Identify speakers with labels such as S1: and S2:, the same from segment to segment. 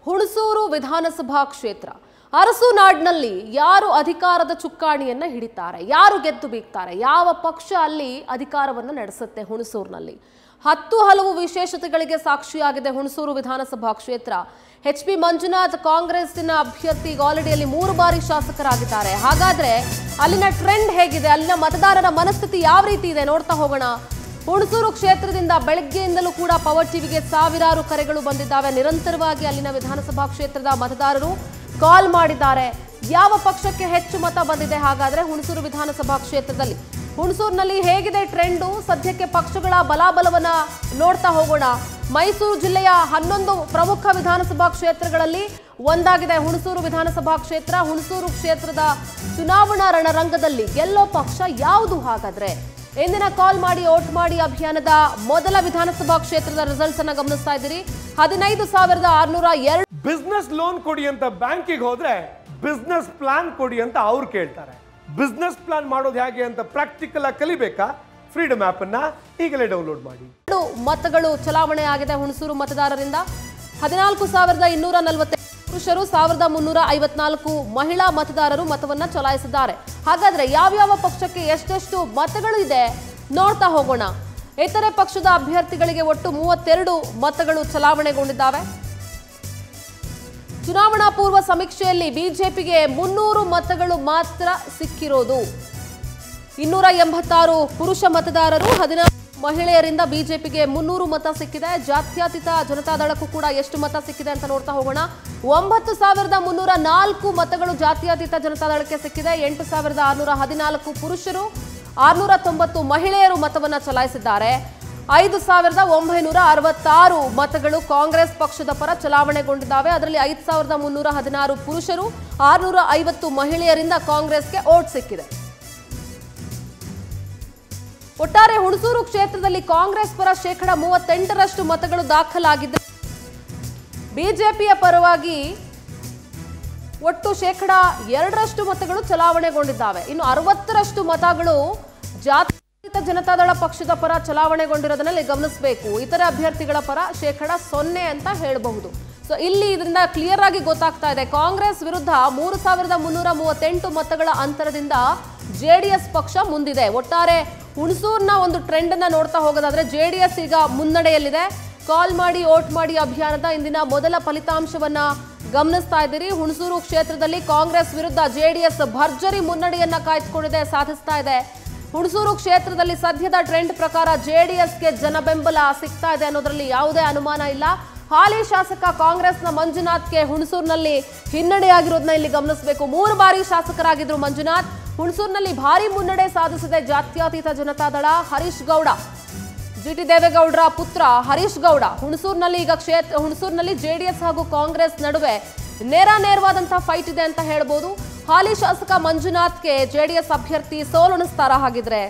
S1: ಹುಣಸೂರು ವಿಧಾನಸಭಾ ಕ್ಷೇತ್ರ ಅರಸುನಾಡಿನಲ್ಲಿ ಯಾರು ಅಧಿಕಾರದ ಚುಕ್ಕಾಣಿಯನ್ನ ಹಿಡಿತಾರೆ ಯಾರು ಗೆದ್ದು ಬೀಗ್ತಾರೆ ಯಾವ ಪಕ್ಷ ಅಲ್ಲಿ ಅಧಿಕಾರವನ್ನು ನಡೆಸುತ್ತೆ ಹುಣಸೂರಿನಲ್ಲಿ ಹತ್ತು ಹಲವು ವಿಶೇಷತೆಗಳಿಗೆ ಸಾಕ್ಷಿಯಾಗಿದೆ ಹುಣಸೂರು ವಿಧಾನಸಭಾ ಕ್ಷೇತ್ರ ಎಚ್ ಪಿ ಮಂಜುನಾಥ್ ಕಾಂಗ್ರೆಸ್ಸಿನ ಅಭ್ಯರ್ಥಿ ಈಗ ಆಲ್ರೆಡಿ ಅಲ್ಲಿ ಮೂರು ಬಾರಿ ಶಾಸಕರಾಗಿದ್ದಾರೆ ಹಾಗಾದ್ರೆ ಅಲ್ಲಿನ ಟ್ರೆಂಡ್ ಹೇಗಿದೆ ಅಲ್ಲಿನ ಮತದಾರರ ಮನಸ್ಥಿತಿ ಯಾವ ರೀತಿ ಇದೆ ನೋಡ್ತಾ ಹೋಗೋಣ ಹುಣಸೂರು ಕ್ಷೇತ್ರದಿಂದ ಬೆಳಗ್ಗೆಯಿಂದಲೂ ಕೂಡ ಪವರ್ ಟಿವಿಗೆ ಸಾವಿರಾರು ಕರೆಗಳು ಬಂದಿದ್ದಾವೆ ನಿರಂತರವಾಗಿ ಅಲ್ಲಿನ ವಿಧಾನಸಭಾ ಕ್ಷೇತ್ರದ ಮತದಾರರು ಕಾಲ್ ಮಾಡಿದ್ದಾರೆ ಯಾವ ಪಕ್ಷಕ್ಕೆ ಹೆಚ್ಚು ಮತ ಬಂದಿದೆ ಹಾಗಾದ್ರೆ ಹುಣಸೂರು ವಿಧಾನಸಭಾ ಕ್ಷೇತ್ರದಲ್ಲಿ ಹುಣಸೂರಿನಲ್ಲಿ ಹೇಗಿದೆ ಟ್ರೆಂಡು ಸದ್ಯಕ್ಕೆ ಪಕ್ಷಗಳ ಬಲಾಬಲವನ್ನ ನೋಡ್ತಾ ಹೋಗೋಣ ಮೈಸೂರು ಜಿಲ್ಲೆಯ ಹನ್ನೊಂದು ಪ್ರಮುಖ ವಿಧಾನಸಭಾ ಕ್ಷೇತ್ರಗಳಲ್ಲಿ ಒಂದಾಗಿದೆ ಹುಣಸೂರು ವಿಧಾನಸಭಾ ಕ್ಷೇತ್ರ ಹುಣಸೂರು ಕ್ಷೇತ್ರದ ಚುನಾವಣಾ ರಣರಂಗದಲ್ಲಿ ಗೆಲ್ಲೋ ಪಕ್ಷ ಯಾವುದು ಹಾಗಾದ್ರೆ ಇಂದಿನ ಕಾಲ್ ಮಾಡಿ ಓಟ್ ಮಾಡಿ ಅಭಿಯಾನದ ಮೊದಲ ವಿಧಾನಸಭಾ ಕ್ಷೇತ್ರದ ರಿಸಲ್ಟ್ಸ್ ಅನ್ನ ಗಮನಿಸ್ತಾ ಇದ್ದೀರಿ ಹದಿನೈದು ಸಾವಿರದ ಆರ್ನೂರ ಎರಡು
S2: ಬಿಸ್ನೆಸ್ ಲೋನ್ ಕೊಡಿ ಅಂತ ಬ್ಯಾಂಕಿಗೆ ಹೋದ್ರೆ ಬಿಸ್ನೆಸ್ ಪ್ಲಾನ್ ಕೊಡಿ ಅಂತ ಅವ್ರು ಕೇಳ್ತಾರೆ ಬಿಸ್ನೆಸ್ ಪ್ಲಾನ್ ಮಾಡೋದು ಹೇಗೆ ಅಂತ ಪ್ರಾಕ್ಟಿಕಲ್ ಆಗಿ ಕಲಿಬೇಕಾ ಫ್ರೀಡಮ್ ಆಪ್ ಅನ್ನ ಈಗಲೇ ಡೌನ್ಲೋಡ್ ಮಾಡಿ
S1: ಮತಗಳು ಚಲಾವಣೆ ಆಗಿದೆ ಹುಣಸೂರು ಮತದಾರರಿಂದ ಹದಿನಾಲ್ಕು ಸಾವಿರದ ಇನ್ನೂರ ನಲವತ್ತೆರಡು ಪುರುಷರು ಸಾವಿರದ ಮುನ್ನೂರ ಐವತ್ನಾಲ್ಕು ಮಹಿಳಾ ಮತದಾರರು ಮತವನ್ನ ಚಲಾಯಿಸಿದ್ದಾರೆ ಹಾಗಾದ್ರೆ ಯಾವ್ಯಾವ ಪಕ್ಷಕ್ಕೆ ಎಷ್ಟೆಷ್ಟು ಮತಗಳು ಇದೆ ನೋಡ್ತಾ ಹೋಗೋಣ ಇತರೆ ಪಕ್ಷದ ಅಭ್ಯರ್ಥಿಗಳಿಗೆ ಒಟ್ಟು ಮೂವತ್ತೆರಡು ಮತಗಳು ಚಲಾವಣೆಗೊಂಡಿದ್ದಾವೆ ಚುನಾವಣಾ ಪೂರ್ವ ಸಮೀಕ್ಷೆಯಲ್ಲಿ ಬಿಜೆಪಿಗೆ ಮುನ್ನೂರು ಮತಗಳು ಮಾತ್ರ ಸಿಕ್ಕಿರೋದು ಇನ್ನೂರ ಎಂಬತ್ತಾರು ಪುರುಷ ಮತದಾರರು ಹದಿನಾರು ಮಹಿಳೆಯರಿಂದ ಬಿಜೆಪಿಗೆ ಮುನ್ನೂರು ಮತ ಸಿಕ್ಕಿದೆ ಜಾತ್ಯತೀತ ಜನತಾದಳಕ್ಕೂ ಕೂಡ ಎಷ್ಟು ಮತ ಸಿಕ್ಕಿದೆ ಅಂತ ನೋಡ್ತಾ ಹೋಗೋಣ ಒಂಬತ್ತು ಸಾವಿರದ ಮುನ್ನೂರ ನಾಲ್ಕು ಮತಗಳು ಜಾತ್ಯತೀತ ಜನತಾದಳಕ್ಕೆ ಸಿಕ್ಕಿದೆ ಎಂಟು ಸಾವಿರದ ಆರುನೂರ ಹದಿನಾಲ್ಕು ಪುರುಷರು ಆರುನೂರ ತೊಂಬತ್ತು ಮಹಿಳೆಯರು ಮತವನ್ನ ಚಲಾಯಿಸಿದ್ದಾರೆ ಐದು ಸಾವಿರದ ಒಂಬೈನೂರ ಅರವತ್ತಾರು ಮತಗಳು ಕಾಂಗ್ರೆಸ್ ಪಕ್ಷದ ಪರ ಚಲಾವಣೆಗೊಂಡಿದ್ದಾವೆ ಅದರಲ್ಲಿ ಐದು ಸಾವಿರದ ಮುನ್ನೂರ ಹದಿನಾರು ಪುರುಷರು ಆರುನೂರ ಐವತ್ತು ಮಹಿಳೆಯರಿಂದ ಕಾಂಗ್ರೆಸ್ಗೆ ಓಟ್ ಸಿಕ್ಕಿದೆ ಒಟ್ಟಾರೆ ಹುಣಸೂರು ಕ್ಷೇತ್ರದಲ್ಲಿ ಕಾಂಗ್ರೆಸ್ ಪರ ಶೇಕಡ ಮೂವತ್ತೆಂಟರಷ್ಟು ಮತಗಳು ದಾಖಲಾಗಿದ್ದು ಬಿಜೆಪಿಯ ಪರವಾಗಿ ಒಟ್ಟು ಶೇಕಡ ಎರಡರಷ್ಟು ಮತಗಳು ಚಲಾವಣೆಗೊಂಡಿದ್ದಾವೆ ಇನ್ನು ಅರವತ್ತರಷ್ಟು ಮತಗಳು ಜಾತ್ಯತೀತ ಜನತಾದಳ ಪಕ್ಷದ ಪರ ಚಲಾವಣೆಗೊಂಡಿರೋದನ್ನಲ್ಲಿ ಗಮನಿಸಬೇಕು ಇತರ ಅಭ್ಯರ್ಥಿಗಳ ಪರ ಶೇಕಡ ಸೊನ್ನೆ ಅಂತ ಹೇಳಬಹುದು ಸೊ ಇಲ್ಲಿ ಇದರಿಂದ ಕ್ಲಿಯರ್ ಆಗಿ ಗೊತ್ತಾಗ್ತಾ ಇದೆ ಕಾಂಗ್ರೆಸ್ ವಿರುದ್ಧ ಮೂರು ಸಾವಿರದ ಮುನ್ನೂರ ಮೂವತ್ತೆಂಟು ಮತಗಳ ಅಂತರದಿಂದ ಜೆಡಿಎಸ್ ಪಕ್ಷ ಮುಂದಿದೆ ಒಟ್ಟಾರೆ ಹುಣಸೂರ್ನ ಒಂದು ಟ್ರೆಂಡ್ ಅನ್ನ ನೋಡ್ತಾ ಹೋಗೋದಾದ್ರೆ ಜೆಡಿಎಸ್ ಈಗ ಮುನ್ನಡೆಯಲ್ಲಿದೆ ಕಾಲ್ ಮಾಡಿ ಓಟ್ ಮಾಡಿ ಅಭಿಯಾನದ ಇಂದಿನ ಮೊದಲ ಫಲಿತಾಂಶವನ್ನ ಗಮನಿಸ್ತಾ ಇದ್ದೀರಿ ಹುಣಸೂರು ಕ್ಷೇತ್ರದಲ್ಲಿ ಕಾಂಗ್ರೆಸ್ ವಿರುದ್ಧ ಜೆಡಿಎಸ್ ಭರ್ಜರಿ ಮುನ್ನಡೆಯನ್ನ ಕಾಯ್ದುಕೊಂಡಿದೆ ಸಾಧಿಸ್ತಾ ಇದೆ ಹುಣಸೂರು ಕ್ಷೇತ್ರದಲ್ಲಿ ಸದ್ಯದ ಟ್ರೆಂಡ್ ಪ್ರಕಾರ ಜೆಡಿಎಸ್ಗೆ ಜನ ಬೆಂಬಲ ಸಿಗ್ತಾ ಇದೆ ಅನ್ನೋದ್ರಲ್ಲಿ ಯಾವುದೇ ಅನುಮಾನ ಇಲ್ಲ ಹಾಲಿ ಶಾಸಕ ಕಾಂಗ್ರೆಸ್ನ ಮಂಜುನಾಥ್ಗೆ ಹುಣಸೂರಿನಲ್ಲಿ ಹಿನ್ನಡೆಯಾಗಿರೋದನ್ನ ಇಲ್ಲಿ ಗಮನಿಸಬೇಕು ಮೂರು ಬಾರಿ ಶಾಸಕರಾಗಿದ್ರು ಮಂಜುನಾಥ್ ಹುಣಸೂರಿನಲ್ಲಿ ಭಾರಿ ಮುನ್ನಡೆ ಸಾಧಿಸಿದೆ ಜಾತ್ಯತೀತ ಜನತಾದಳ ಹರೀಶ್ ಗೌಡ ಜಿ ಟಿ ದೇವೇಗೌಡರ ಪುತ್ರ ಹರೀಶ್ ಗೌಡ ಹುಣಸೂರಿನಲ್ಲಿ ಈಗ ಕ್ಷೇತ್ರ ಹುಣಸೂರಿನಲ್ಲಿ ಜೆಡಿಎಸ್ ಹಾಗೂ ಕಾಂಗ್ರೆಸ್ ನಡುವೆ ನೇರ ನೇರವಾದಂತಹ ಫೈಟ್ ಇದೆ ಅಂತ ಹೇಳ್ಬೋದು ಹಾಲಿ ಶಾಸಕ ಮಂಜುನಾಥ್ಗೆ ಜೆಡಿಎಸ್ ಅಭ್ಯರ್ಥಿ ಸೋಲುಣಿಸ್ತಾರ ಹಾಗಿದ್ರೆ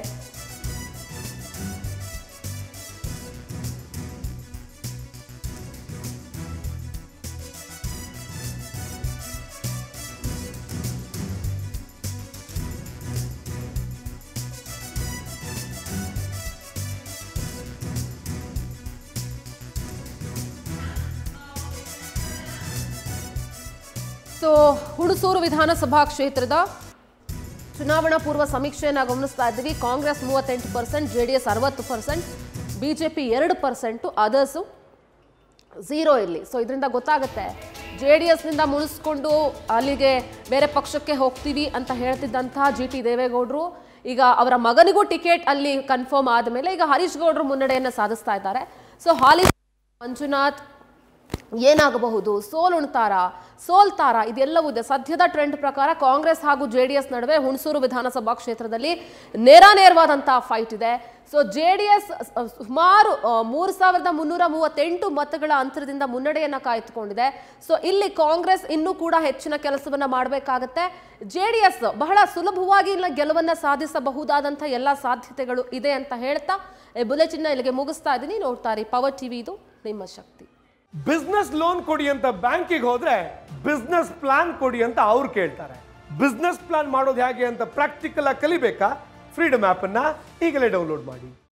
S1: ಸೊ ಹುಣಸೂರು ವಿಧಾನಸಭಾ ಕ್ಷೇತ್ರದ ಚುನಾವಣಾ ಪೂರ್ವ ಸಮೀಕ್ಷೆಯನ್ನು ಗಮನಿಸ್ತಾ ಇದ್ದೀವಿ ಕಾಂಗ್ರೆಸ್ ಮೂವತ್ತೆಂಟು ಪರ್ಸೆಂಟ್ ಜೆ ಡಿ ಎಸ್ ಅರವತ್ತು ಪರ್ಸೆಂಟ್ ಬಿ ಜೆ ಪಿ ಎರಡು ಪರ್ಸೆಂಟು ಅದರ್ಸು ಝೀರೋ ಇರಲಿ ಸೊ ಇದರಿಂದ ಗೊತ್ತಾಗುತ್ತೆ ಜೆ ಡಿ ಎಸ್ನಿಂದ ಮುಳಿಸ್ಕೊಂಡು ಅಲ್ಲಿಗೆ ಬೇರೆ ಪಕ್ಷಕ್ಕೆ ಹೋಗ್ತೀವಿ ಅಂತ ಹೇಳ್ತಿದ್ದಂತಹ ಜಿ ಟಿ ದೇವೇಗೌಡರು ಈಗ ಅವರ ಮಗನಿಗೂ ಟಿಕೆಟ್ ಅಲ್ಲಿ ಕನ್ಫರ್ಮ್ ಆದಮೇಲೆ ಈಗ ಹರೀಶ್ ಗೌಡರು ಮುನ್ನಡೆಯನ್ನು ಸಾಧಿಸ್ತಾ ಇದ್ದಾರೆ ಸೊ ಹಾಲಿ ಮಂಜುನಾಥ್ ಏನಾಗಬಹುದು ಸೋಲುಣ್ತಾರ ಸೋಲ್ತಾರ ಇದೆಲ್ಲವೂ ಇದೆ ಸದ್ಯದ ಟ್ರೆಂಡ್ ಪ್ರಕಾರ ಕಾಂಗ್ರೆಸ್ ಹಾಗೂ ಜೆ ಡಿ ಎಸ್ ನಡುವೆ ಹುಣಸೂರು ವಿಧಾನಸಭಾ ಕ್ಷೇತ್ರದಲ್ಲಿ ನೇರ ನೇರವಾದಂತಹ ಫೈಟ್ ಇದೆ ಸೊ ಜೆ ಡಿ ಎಸ್ ಸುಮಾರು ಮೂರು ಸಾವಿರದ ಮುನ್ನೂರ ಮೂವತ್ತೆಂಟು ಮತಗಳ ಅಂತರದಿಂದ ಮುನ್ನಡೆಯನ್ನ ಕಾಯ್ದುಕೊಂಡಿದೆ ಸೊ ಇಲ್ಲಿ ಕಾಂಗ್ರೆಸ್ ಇನ್ನೂ ಕೂಡ ಹೆಚ್ಚಿನ ಕೆಲಸವನ್ನ ಮಾಡಬೇಕಾಗತ್ತೆ ಜೆ ಡಿ ಎಸ್ ಬಹಳ ಸುಲಭವಾಗಿ ಇಲ್ಲ ಗೆಲುವನ್ನ ಸಾಧಿಸಬಹುದಾದಂಥ ಎಲ್ಲ ಸಾಧ್ಯತೆಗಳು ಇದೆ ಅಂತ ಹೇಳ್ತಾ ಈ ಬುಲೆಟಿನ್ನ ಇಲ್ಲಿಗೆ ಮುಗಿಸ್ತಾ ಇದ್ದೀನಿ ನೋಡ್ತಾರೆ ಪವರ್ ಟಿವಿ ಇದು ನಿಮ್ಮ ಶಕ್ತಿ
S2: ಬಿಸ್ನೆಸ್ ಲೋನ್ ಕೊಡಿ ಅಂತ ಬ್ಯಾಂಕಿಗೆ ಹೋದ್ರೆ ಬಿಸ್ನೆಸ್ ಪ್ಲಾನ್ ಕೊಡಿ ಅಂತ ಅವ್ರು ಕೇಳ್ತಾರೆ ಬಿಸ್ನೆಸ್ ಪ್ಲಾನ್ ಮಾಡೋದು ಹೇಗೆ ಅಂತ ಪ್ರಾಕ್ಟಿಕಲ್ ಆಗಿ ಕಲಿಬೇಕಾ ಫ್ರೀಡಮ್ ಆಪ್ ಅನ್ನ ಈಗಲೇ ಡೌನ್ಲೋಡ್ ಮಾಡಿ